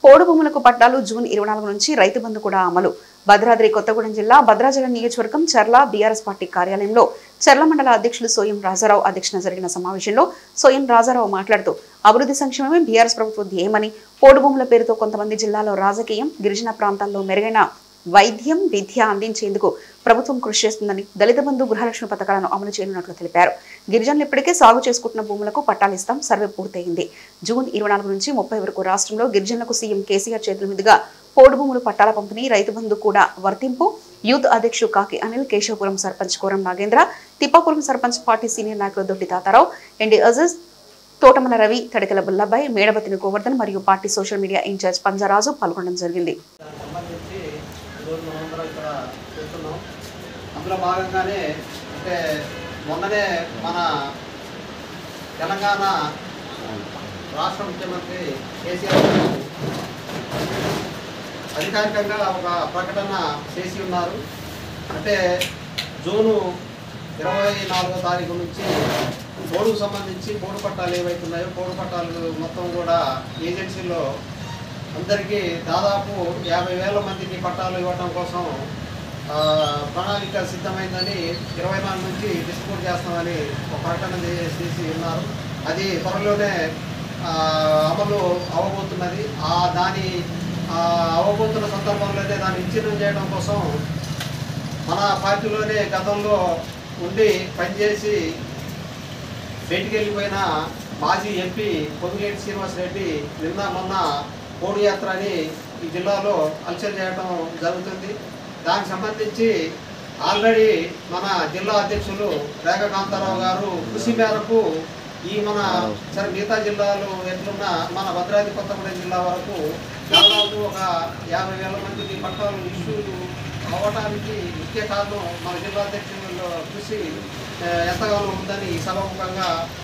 పోడు భూములకు పట్టాలు జూన్ ఇరవై నాలుగు నుంచి రైతు బంధు కూడా అమలు భద్రాద్రి కొత్తగూడెం జిల్లా భద్రాచలం నియోజకవర్గం చర్ల బీఆర్ఎస్ పార్టీ కార్యాలయంలో చర్ల మండల అధ్యక్షులు సోయం రాజారావు అధ్యక్షన జరిగిన సమావేశంలో సోయం రాజారావు మాట్లాడుతూ అభివృద్ధి సంక్షేమమే బీఆర్ఎస్ ప్రభుత్వ ధ్యేయమని పోడు భూముల పేరుతో కొంతమంది జిల్లాలో రాజకీయం గిరిజన ప్రాంతాల్లో మెరుగైన వైద్యం విద్య అందించేందుకు ప్రభుత్వం కృషి చేస్తుందని దళిత బంధు గృహలక్ష్మి పథకాలను అమలు చేయనున్నట్లు తెలిపారు గిరిజనులు ఇప్పటికే సాగు చేసుకుంటున్న భూములకు పట్టాలిస్తాం సర్వే పూర్తయింది జూన్ ఇరవై నాలుగు నుంచి ముప్పై వరకు రాష్ట్రంలో గిరిజనులకు సీఎం కేసీఆర్ చేతుల మీదుగా పోడు భూములు పట్టాల పంపిణీ రైతు బంధు కూడా వర్తింపు యూత్ అధ్యక్షుడు కాకి అనిల్ కేశవపురం సర్పంచ్ కోరం నాగేంద్ర తిప్పాపురం సర్పంచ్ పార్టీ సీనియర్ నాయకులు దొడ్డి తాతారావు ఎన్డీ అజీజ్ తోటమల రవి తడికల బుల్లబాయ్ మేడబతిని గోవర్ధన్ మరియు party social media incharge Panjaraju పాల్గొనడం జరిగింది దానికి సంబంధించి ఈరోజు మనందరం ఇక్కడ చూస్తున్నాం అందులో భాగంగానే అంటే మొన్ననే మన తెలంగాణ రాష్ట్ర ముఖ్యమంత్రి కేసీఆర్ గారు అధికారికంగా ఒక ప్రకటన చేసి ఉన్నారు అంటే జూను ఇరవై నాలుగో తారీఖు నుంచి పోడుకు సంబంధించి పోడు పట్టాలు ఏవైతే ఉన్నాయో పోడు పట్టాలు మొత్తం కూడా ఏజెన్సీలో అందరికీ దాదాపు యాభై వేల మందికి పట్టాలు ఇవ్వడం కోసం ఆ, ప్రణాళిక సిద్ధమైందని ఇరవై నాలుగు నుంచి డిస్ట్రిబ్యూట్ చేస్తామని ఒక ప్రకటన చే- చేసి ఉన్నారు అది త్వరలోనే ఆ, అమలు అవ్వబోతున్నది ఆ దాని ఆ, అవ్వబోతున్న సందర్భంలోనే దాన్ని విచ్ఛిన్నం చేయడం కోసం మన పార్టీలోనే గతంలో ఉండి పనిచేసి బయటికి వెళ్ళిపోయిన మాజీ ఎంపీ పొంగిలేటి శ్రీనివాస్ రెడ్డి నిన్న మొన్న పోడు యాత్ర అని ఈ జిల్లాలో హల్చల్ చేయడం జరుగుతుంది దానికి సంబంధించి ఆల్రెడీ మన జిల్లా అధ్యక్షులు రేఖ కాంతారావు గారు కృషి మేరకు ఈ మన సరే మిగతా జిల్లాలు ఎట్లున్నా మన భద్రాద్రి కొత్తగూడెం జిల్లా వరకు దాదాపు ఒక యాభై వేల మందికి పట్టాలు ఇష్యూ అవ్వటానికి ముఖ్య కారణం మన జిల్లా అధ్యక్షుల కృషి ఆ, ఎంతగానో ఉందని ఈ సభాముఖంగా